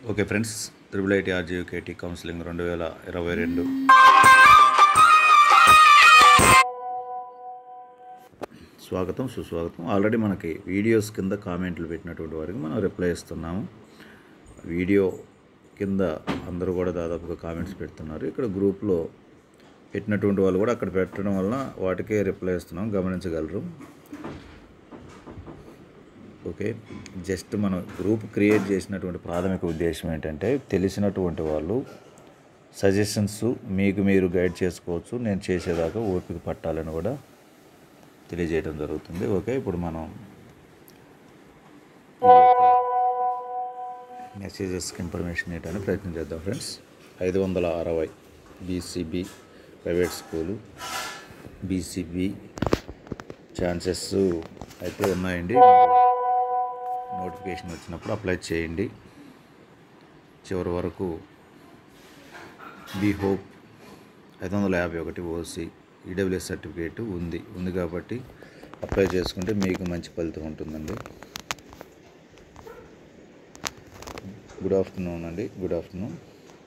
okay friends triple IT RGUKT counselling రెండు వేల ఇరవై రెండు స్వాగతం సుస్వాగతం ఆల్రెడీ మనకి వీడియోస్ కింద కామెంట్లు పెట్టినటువంటి వారికి మనం రిప్లై ఇస్తున్నాము వీడియో కింద అందరూ కూడా దాదాపుగా కామెంట్స్ పెడుతున్నారు ఇక్కడ గ్రూప్లో పెట్టినటువంటి వాళ్ళు కూడా అక్కడ పెట్టడం వలన వాటికే రిప్లై ఇస్తున్నాం గమనించగలరు ఓకే జస్ట్ మనం గ్రూప్ క్రియేట్ చేసినటువంటి ప్రాథమిక ఉద్దేశం ఏంటంటే తెలిసినటువంటి వాళ్ళు సజెషన్స్ మీకు మీరు గైడ్ చేసుకోవచ్చు నేను చేసేదాకా ఓపిక పట్టాలని కూడా తెలియజేయడం జరుగుతుంది ఓకే ఇప్పుడు మనం మెసేజెస్కి ఇన్ఫర్మేషన్ ఇవ్వడానికి ప్రయత్నం చేద్దాం ఫ్రెండ్స్ ఐదు వందల అరవై BCB private school BCB chances అయితే ఉన్నాయండి నోటిఫికేషన్ వచ్చినప్పుడు అప్లై చేయండి చివరి వరకు బీ హోప్ ఐదు వందల యాభై ఒకటి ఓసీ ఈడబ్ల్యూఎస్ సర్టిఫికేట్ ఉంది ఉంది కాబట్టి అప్లై చేసుకుంటే మీకు మంచి ఫలితం ఉంటుందండి గుడ్ ఆఫ్టర్నూన్ అండి good afternoon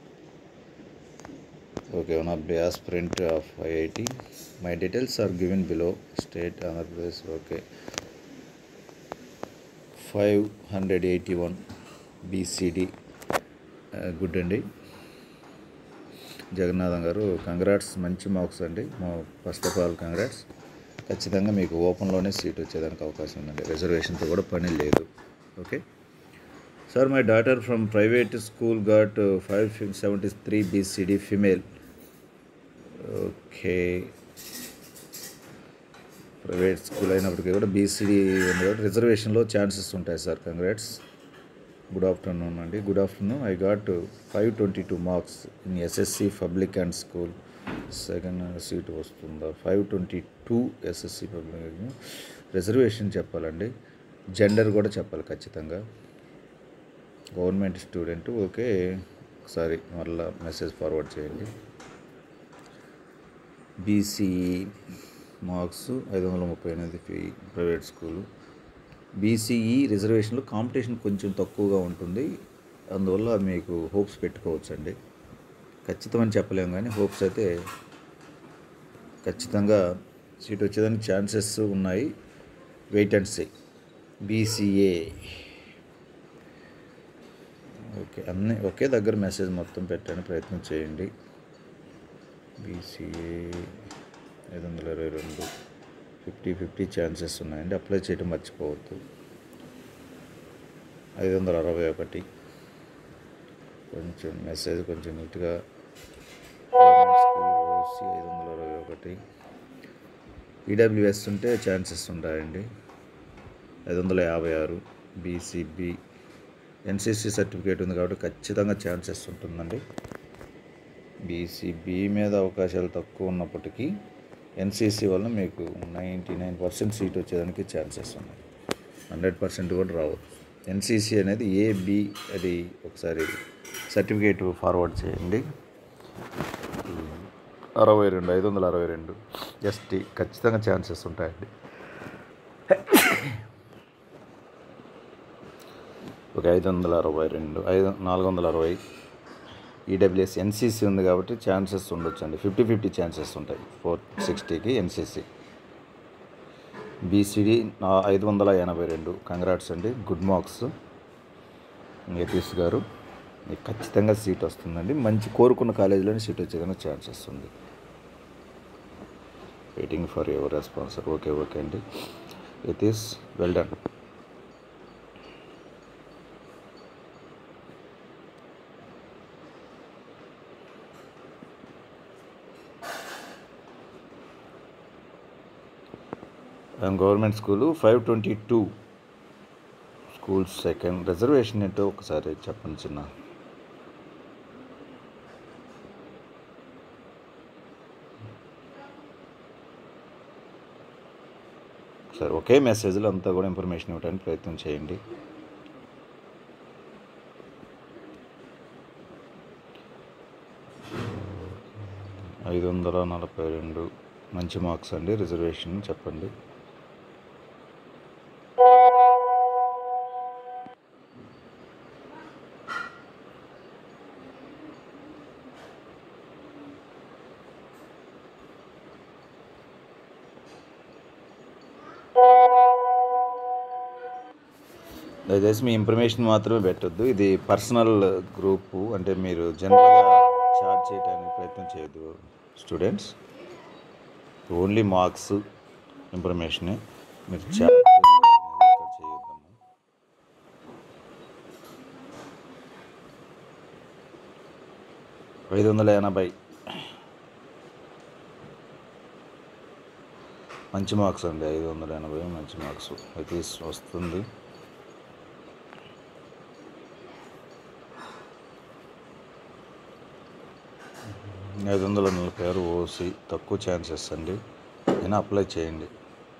okay one of the aspirant of IIT my details are given below state Andhra Pradesh okay five hundred eighty one BCD good అండి జగన్నాథం గారు కంగ్రాట్స్ మంచి మార్క్స్ అండి ఫస్ట్ ఆఫ్ ఆల్ కంగ్రాట్స్ ఖచ్చితంగా మీకు ఓపెన్లోనే సీట్ వచ్చేదానికి అవకాశం ఉందండి రిజర్వేషన్తో కూడా పని లేదు okay sir my daughter from private school got five seventy three BCD female okay private school అయినప్పటికీ కూడా బీసీడీ ఉంది కాబట్టి రిజర్వేషన్లో ఛాన్సెస్ ఉంటాయి సార్ కంగ్రాట్స్ గుడ్ ఆఫ్టర్నూన్ అండి good afternoon I got five twenty two marks in SSC public and school second seat వస్తుందా five twenty two SSC public reservation చెప్పాలండి gender కూడా చెప్పాలి ఖచ్చితంగా గవర్నమెంట్ స్టూడెంట్ ఓకే ఒకసారి మళ్ళీ మెసేజ్ ఫార్వర్డ్ చేయండి BCE marks ఐదు వందల ముప్పై ఎనిమిది ఫీ ప్రైవేట్ స్కూలు బీసీఈ రిజర్వేషన్లో కాంపిటీషన్ కొంచెం తక్కువగా ఉంటుంది అందువల్ల మీకు హోప్స్ పెట్టుకోవచ్చు అండి ఖచ్చితమని చెప్పలేము కానీ హోప్స్ అయితే ఖచ్చితంగా సీట్ వచ్చేదానికి ఛాన్సెస్ ఉన్నాయి wait and see BCA okay అన్నీ ఒకే దగ్గర మెసేజ్ మొత్తం పెట్టడానికి ప్రయత్నం చేయండి బీసీఏ ఐదు వందల ఇరవై రెండు ఫిఫ్టీ ఫిఫ్టీ ఛాన్సెస్ ఉన్నాయండి అప్లై చేయడం మర్చిపోవద్దు ఐదు వందల అరవై ఒకటి కొంచెం మెసేజ్ కొంచెం నీట్గా స్కూల్ ఓసీ ఐదు వందల అరవై ఒకటి ఈడబ్ల్యూఎస్ ఉంటే ఛాన్సెస్ ఉంటాయండి ఐదు వందల యాభై ఆరు బీసీబీ ఎన్సీసీ సర్టిఫికేట్ ఉంది కాబట్టి ఖచ్చితంగా ఛాన్సెస్ ఉంటుందండి బీసీబీ మీద అవకాశాలు తక్కువ ఉన్నప్పటికీ ఎన్సీసీ వల్ల మీకు నైంటీ నైన్ పర్సెంట్ సీట్ వచ్చేదానికి ఛాన్సెస్ ఉన్నాయి హండ్రెడ్ పర్సెంట్ కూడా రావచ్చు ఎన్సీసీ అనేది ఏ బి అది ఒకసారి సర్టిఫికేట్ ఫార్వర్డ్ చేయండి అరవై రెండు ఐదు వందల అరవై రెండు ఎస్టీ ఖచ్చితంగా ఛాన్సెస్ ఉంటాయండి ఒక ఐదు వందల అరవై రెండు ఐదు నాలుగు వందల అరవై ఈడబ్ల్యూఎస్ ఎన్సీసీ ఉంది కాబట్టి ఛాన్సెస్ ఉండొచ్చు అండి ఫిఫ్టీ ఫిఫ్టీ ఛాన్సెస్ ఉంటాయి ఫోర్ సిక్స్టీకి ఎన్సీసీ బీసీడీ ఐదు వందల ఎనభై రెండు కంగ్రాట్స్ అండి గుడ్ మార్క్స్ యతీష్ గారు మీకు ఖచ్చితంగా సీట్ వస్తుందండి మంచి కోరుకున్న కాలేజీలోనే సీట్ వచ్చేదానికి ఛాన్సెస్ ఉంది waiting for your response okay okay అండి Yatish well done government school five twenty two school second reservation ఏంటో ఒకసారి చెప్పండి చిన్న సరే ఒకే మెసేజ్లో అంతా కూడా ఇన్ఫర్మేషన్ ఇవ్వడానికి ప్రయత్నం చేయండి ఐదు వందల నలభై రెండు మంచి మార్క్స్ అండి రిజర్వేషన్ చెప్పండి దయచేసి మీ ఇన్ఫర్మేషన్ మాత్రమే పెట్టొద్దు ఇది పర్సనల్ గ్రూపు అంటే మీరు జనరల్గా చాట్ చేయడానికి ప్రయత్నం చేయొద్దు స్టూడెంట్స్ ఓన్లీ మార్క్స్ ఇన్ఫర్మేషనే మీరు చాట్ అనేది ఇక్కడ చేయొద్దమ్మా ఐదు వందల ఎనభై మంచి మార్క్స్ అండి ఐదు వందల ఎనభై మంచి మార్క్స్ అయితే వస్తుంది ఐదు వందల నలభై ఆరు ఓసి తక్కువ ఛాన్సెస్ అండి అయినా అప్లై చేయండి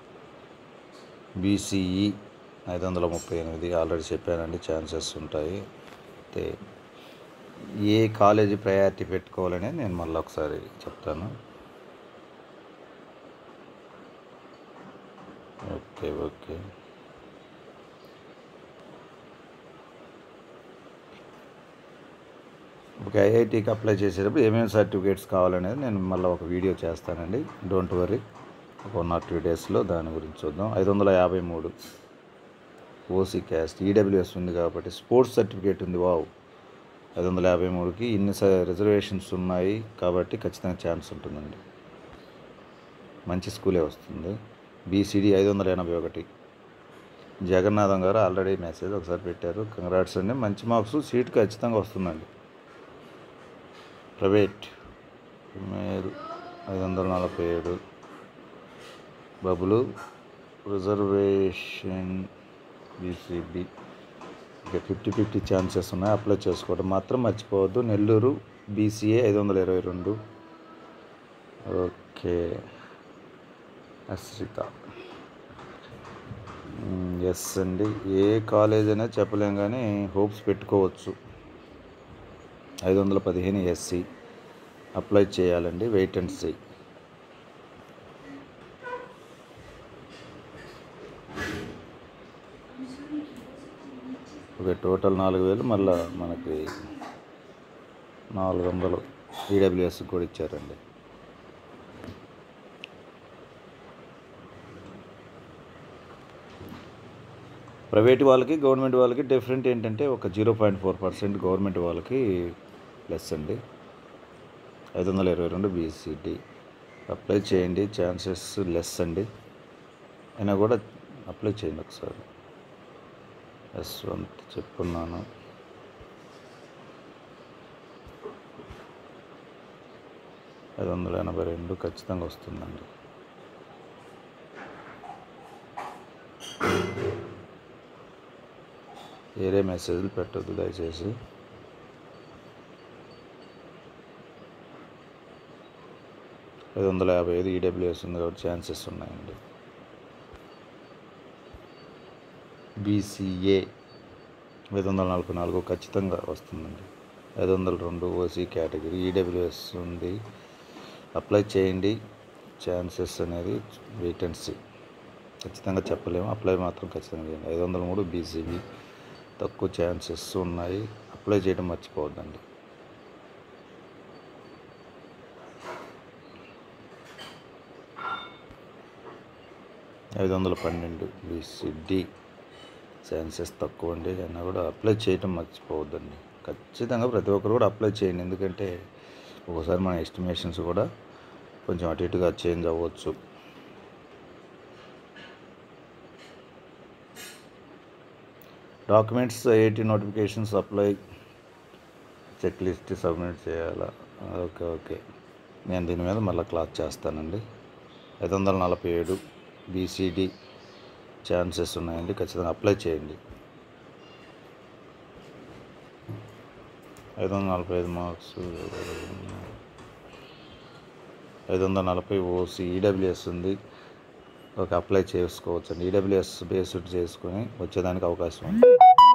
బీసీఈ ఐదు వందల ముప్పై ఎనిమిది ఆల్రెడీ చెప్పానండి ఛాన్సెస్ ఉంటాయి అయితే ఏ కాలేజీ ప్రయారిటీ పెట్టుకోవాలని నేను మళ్ళీ ఒకసారి చెప్తాను ఓకే ఓకే ఒక ఐఐటీకి అప్లై చేసేటప్పుడు ఏమేమి సర్టిఫికేట్స్ కావాలనేది నేను మళ్ళీ ఒక వీడియో చేస్తానండి డోంట్ వరీ ఒక వన్ ఆర్ టూ డేస్లో దాని గురించి చూద్దాం ఐదు వందల యాభై మూడు ఓసీ క్యాస్ట్ ఈడబ్ల్యూఎస్ ఉంది కాబట్టి స్పోర్ట్స్ సర్టిఫికేట్ ఉంది వావ్ ఐదు వందల యాభై మూడుకి ఇన్ని రిజర్వేషన్స్ ఉన్నాయి కాబట్టి ఖచ్చితంగా ఛాన్స్ ఉంటుందండి మంచి స్కూలే వస్తుంది బీసీడీ ఐదు వందల ఎనభై ఒకటి జగన్నాథం గారు ఆల్రెడీ మెసేజ్ ఒకసారి పెట్టారు కంగ్రాట్స్ అండి మంచి మార్క్స్ సీట్ ఖచ్చితంగా వస్తుందండి ప్రైవేట్ మేరు ఐదు వందల నలభై ఏడు బబులు రిజర్వేషన్ బీసీబీ ఇక ఫిఫ్టీ ఫిఫ్టీ ఛాన్సెస్ ఉన్నాయి అప్లై చేసుకోవడం మాత్రం మర్చిపోవద్దు నెల్లూరు బీసీఏ ఐదు వందల ఇరవై రెండు ఓకే అశ్రిత ఎస్ అండి ఏ కాలేజ్ అనేది చెప్పలేం కానీ హోప్స్ పెట్టుకోవచ్చు ఐదు వందల పదిహేను ఎస్సీ అప్లై చేయాలండి wait and see okay total నాలుగు వేలు మళ్ళీ మనకి నాలుగు వందలు ఈడబ్ల్యూఎస్ కూడా ఇచ్చారండి ప్రైవేట్ వాళ్ళకి గవర్నమెంట్ వాళ్ళకి డిఫరెంట్ ఏంటంటే ఒక zero point four percent government వాళ్ళకి లెస్ అండి ఐదు వందల ఇరవై రెండు బీసీటీ అప్లై చేయండి ఛాన్సెస్ లెస్ అండి అయినా కూడా అప్లై చేయండి ఒకసారి యశ్వంత్ చెప్పున్నాను ఐదు వందల ఎనభై రెండు ఖచ్చితంగా వస్తుందండి వేరే మెసేజ్లు పెట్టొద్దు దయచేసి ఐదు వందల యాభై ఐదు ఈడబ్ల్యూఎస్ ఉంది కాబట్టి ఛాన్సెస్ ఉన్నాయండి బీసీఏ ఐదు వందల నలభై నాలుగు ఖచ్చితంగా వస్తుందండి ఐదు వందల రెండు ఓసీ కేటగిరీ ఈడబ్ల్యూఎస్ ఉంది అప్లై చేయండి ఛాన్సెస్ అనేది వెయిట్ అండ్ సీ ఖచ్చితంగా చెప్పలేము అప్లై మాత్రం ఖచ్చితంగా చేయండి ఐదు వందల మూడు బీసీబీ తక్కువ ఛాన్సెస్ ఉన్నాయి అప్లై చేయడం మర్చిపోవద్దండి ఐదు వందల పన్నెండు బీసీడీ ఛాన్సెస్ తక్కువ అండి అయినా కూడా అప్లై చేయడం మర్చిపోవద్దండి ఖచ్చితంగా ప్రతి ఒక్కరు కూడా అప్లై చేయండి ఎందుకంటే ఒకసారి మన ఎస్టిమేషన్స్ కూడా కొంచెం అటు ఇటుగా చేంజ్ అవ్వచ్చు documents IIT notifications apply check list submit చేయాలా ఓకే ఓకే నేను దీని మీద మళ్ళీ క్లాస్ చేస్తానండి ఐదు వందల నలభై ఏడు బీసీడీ ఛాన్సెస్ ఉన్నాయండి ఖచ్చితంగా అప్లై చేయండి ఐదు వందల నలభై ఐదు మార్క్స్ ఐదు వందల నలభై ఓసీ ఈడబ్ల్యూఎస్ ఉంది ఒక అప్లై చేసుకోవచ్చు అండి ఈడబ్ల్యూఎస్ బేస్డ్ చేసుకొని వచ్చేదానికి అవకాశం ఉంది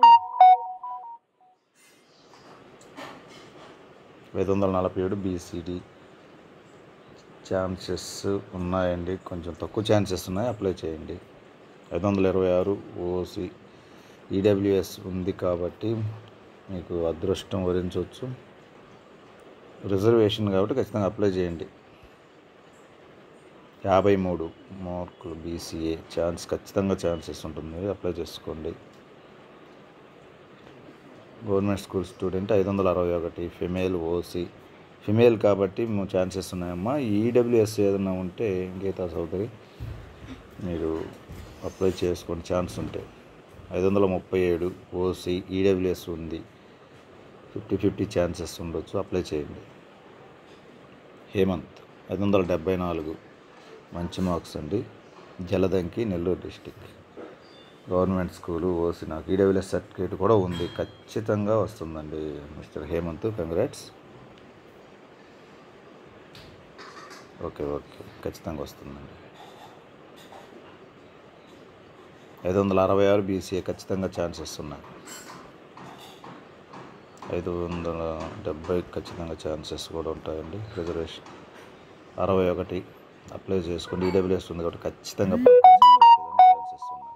ఐదు వందల నలభై ఏడు బీసీడీ ఛాన్సెస్ ఉన్నాయండి కొంచెం తక్కువ ఛాన్సెస్ ఉన్నాయి అప్లై చేయండి ఐదు వందల ఇరవై ఆరు ఓసి ఈడబ్ల్యూఎస్ ఉంది కాబట్టి మీకు అదృష్టం వరించవచ్చు రిజర్వేషన్ కాబట్టి ఖచ్చితంగా అప్లై చేయండి యాభై మూడు మార్కులు బీసీఏ ఛాన్స్ ఖచ్చితంగా ఛాన్సెస్ ఉంటుంది అప్లై చేసుకోండి గవర్నమెంట్ స్కూల్ స్టూడెంట్ ఐదు వందల అరవై ఒకటి ఫిమేల్ ఓసీ ఫిమేల్ కాబట్టి ఛాన్సెస్ ఉన్నాయమ్మా ఈడబ్ల్యూఎస్ ఏదైనా ఉంటే గీతా చౌదరి మీరు అప్లై చేసుకోండి ఛాన్స్ ఉంటే ఐదు వందల ముప్పై ఏడు ఓసీ ఈడబ్ల్యూఎస్ ఉంది ఫిఫ్టీ ఫిఫ్టీ ఛాన్సెస్ ఉండొచ్చు అప్లై చేయండి హేమంత్ ఐదు వందల డెబ్బై నాలుగు మంచి మార్క్స్ అండి Jaladanki Nellore district government school OC నాకు ఈడబ్ల్యూఎస్ సర్టిఫికేట్ కూడా ఉంది ఖచ్చితంగా వస్తుందండి mister Hemanth congrats okay okay ఖచ్చితంగా వస్తుందండి ఐదు వందల అరవై ఆరు బీసీఏ ఖచ్చితంగా ఛాన్సెస్ ఉన్నాయి ఐదు వందల డెబ్బై ఖచ్చితంగా ఛాన్సెస్ కూడా ఉంటాయండి రిజర్వేషన్ అరవై ఒకటి అప్లై చేసుకోండి ఈడబ్ల్యూఎస్ ఉంది కాబట్టి ఖచ్చితంగా ఛాన్సెస్ ఉన్నాయి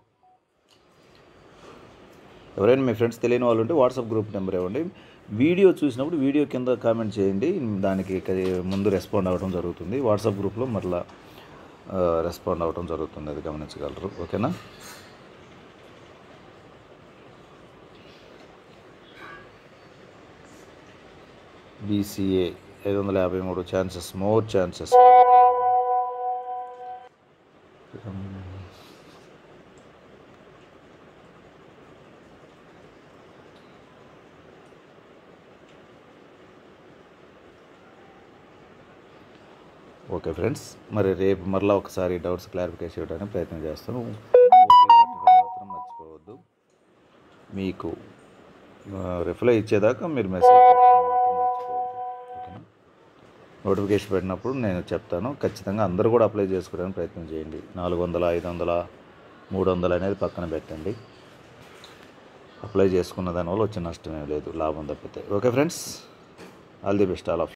ఎవరైనా మీ ఫ్రెండ్స్ తెలియని వాళ్ళు ఉంటే వాట్సాప్ గ్రూప్ నెంబర్ ఇవ్వండి వీడియో చూసినప్పుడు వీడియో కింద కామెంట్ చేయండి దానికి ఇక ముందు రెస్పాండ్ అవ్వడం జరుగుతుంది వాట్సాప్ గ్రూప్లో మరలా ఆ, రెస్పాండ్ అవ్వడం జరుగుతుంది అది గమనించగలరు ఓకేనా బీసీఏ ఐదు వందల యాభై మూడు chances more chances okay friends మరి రేపు మరలా ఒకసారి డౌట్స్ క్లారిఫికేషన్ ఇవ్వడానికి ప్రయత్నం చేస్తాను ఓకే కొట్టడం మాత్రం మర్చిపోవద్దు మీకు రిప్లై ఇచ్చేదాకా మీరు మెసేజ్ పెట్టడం మాత్రం మర్చిపోవద్దు ఓకేనా నోటిఫికేషన్ పెట్టినప్పుడు నేను చెప్తాను ఖచ్చితంగా అందరూ కూడా అప్లై చేసుకోవడానికి ప్రయత్నం చేయండి నాలుగు వందల ఐదు వందల మూడు వందలు అనేది పక్కన పెట్టండి అప్లై చేసుకున్న దానివల్ల వచ్చే నష్టం ఏం లేదు లాభం తప్పితే okay friends all the best all of